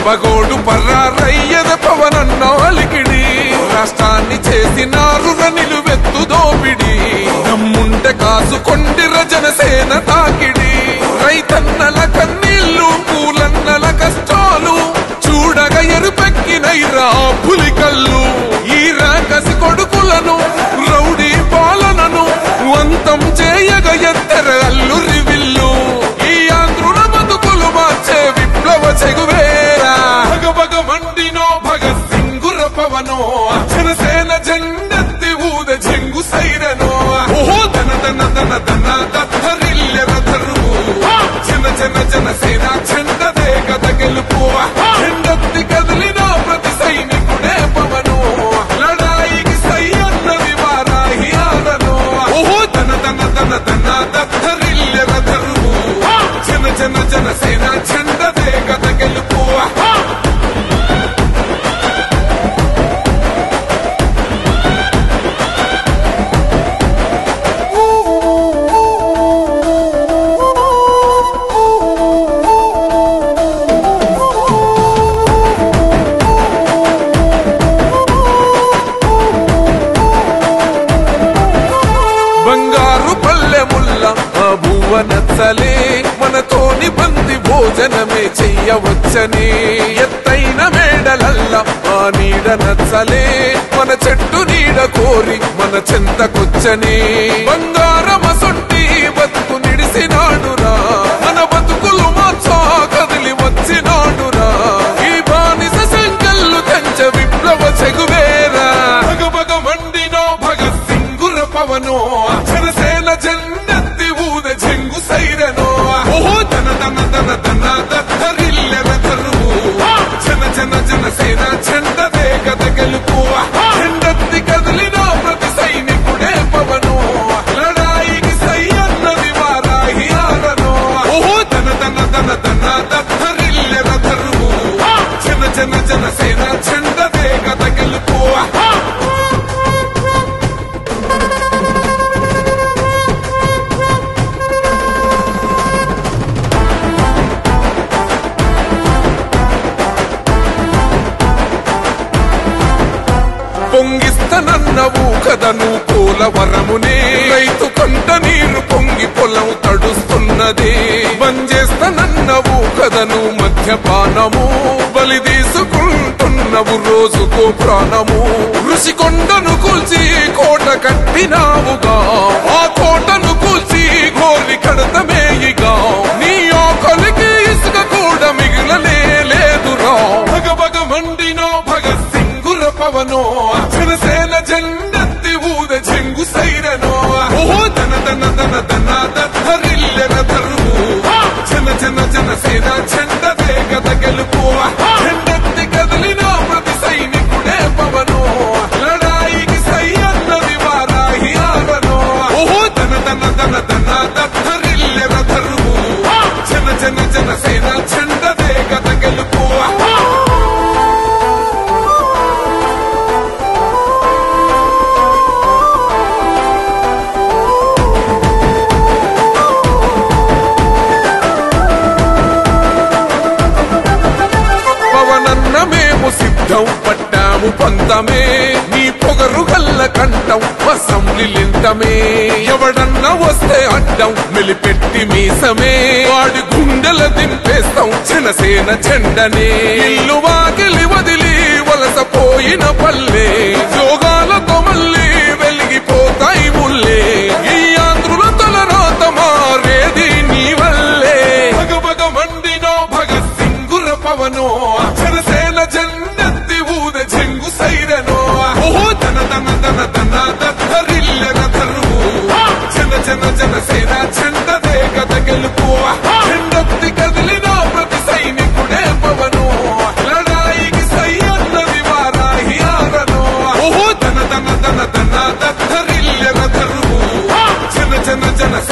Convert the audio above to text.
పగోడు పర్రారయ్యద పవనన్న అలికిడి రాష్ట్రాన్ని చేసినారు నిలువెత్తు దోపిడి దమ్ముంటే కాసుకొండిర జనసేన తాకిడి రైతన్నల కన్నీళ్లు పూలన్నల కష్టాలు చూడగ ఎరుపెక్కినైరా పులికల్లు ఈ రాకసి కొడుకులను రౌడీ పాలనను వంతం చేయగ ఎత్తర అల్లురి విల్లు ఈ ఆంధ్రుల బతుకులు మార్చే విప్లవ చెగువేరా భగ భగ మండినో భగత్ సింగుర పవనో జనసేన జెండెత్తి ఊద జంగు సైరనో ఓహో దన దన దన దన దత్తరిల్లెర ధరువు జన జన జనసేన చెండదే గద గెలుపు చెండెత్తి కదిలిన ప్రతి సైనికుడే పవను లడాయికి సై అన్నది వారాహి ఆడను ఓహో దన దన దన దన దత్తరిల్లెర ధరువు జన జన జనసేన చెండదే గద గెలుపు బంగారు పల్లెముల్ల ఆ భువ నచ్చలే మనతోని బంది భోజనమే చెయ్యవచ్చని ఎత్తైన మేడలల్ల ఆ నీడ నచ్చలే మన చెట్టు నీడ కోరి మన చెంతకొచ్చని బంగారమసొంటి బతుకు నిడిసినాడురా మన బతుకులు మార్చా కదిలి వచ్చినాడురా ఈ బానిస సంకల్లు తెంచ విప్లవ చెగువేరా భగ భగ మండినో భగత్ సింగుర పవనో జనసేన జెండెత్తి ఊద జంగు సైరనో ఓహో దన దన దన దన దత్తరిల్లెర ధరువు జన జన జనసేన చెండదే గద గెలుపు చెండెత్తి కదిలిన ప్రతి సైనికుడే పవను లడాయికి సై అన్నది వారాహి ఆడను ఓహో దన దన దన దన దత్తరిల్లెర ధరువు జన జన జనసేన చెండదే గద గెలుపు పొంగిస్తనన్నవు కదను పోలవరమునే రైతు కంట నీరు పొంగి పొలం తడుస్తున్నది బంజేస్తనన్నవు కదను మద్యపానము బలి తీసుకుంటున్నవు రోజుకో ప్రాణము ఋషి కొండను కూల్చి కోట కట్టినావుగా ఆ కోటను కూల్చి గోరి కడతమేయిగా నీ ఆకలికి ఇసుక కూడా మిగిలనే లేదురా భగ భగ మండినో భగత్ సింగుర పవనో జనసేన జెండెత్తి ఊద జంగు సైరనో ఓహో దన దన దన దన దత్తరిల్లెర ధరువు జన జన జనసేన చెండదే గద గెలుపు చెండెత్తి కదిలిన ప్రతి సైనికుడే పవను లడాయికి సై అన్నది వారాహి ఆడను ఓహో దన దన దన దన దత్తరిల్లెర ధరువు జన జన జనసేన చెండదే గద గెలుపు పవనన్న సిద్ధం పట్టాము పందమే నీ పొగరు గల్ల కంఠం అసెంబ్లీలింతమే ఎవడన్న వస్తే అడ్డం మెలిపెట్టి మీసమే వాడి గుండెల దింపేస్తాం జనసేన చెండనే ఇల్లు వాకిలి వదిలి వలసపోయిన పల్లె యోగాలతో మళ్ళీ వెలిగిపోతాయి ముల్లే ఈ ఆంధ్రుల తలరాత మారేది నీ వల్లే భగ భగ మండినో భగత్ సింగుర పవనో జనసేన జెండెత్తి ఊద జంగు సైరనో ఓహో దన దన దన దన దత్తరిల్లెర ధరువు జన జన జనసేన చెండదే గద గెలుపు చెండెత్తి కదిలిన ప్రతి సైనికుడే పవను లడాయికి సై అన్నది వారాహి ఆడను ఓహో దన దన దన దన దత్తరిల్లెర ధరువు జన జన జన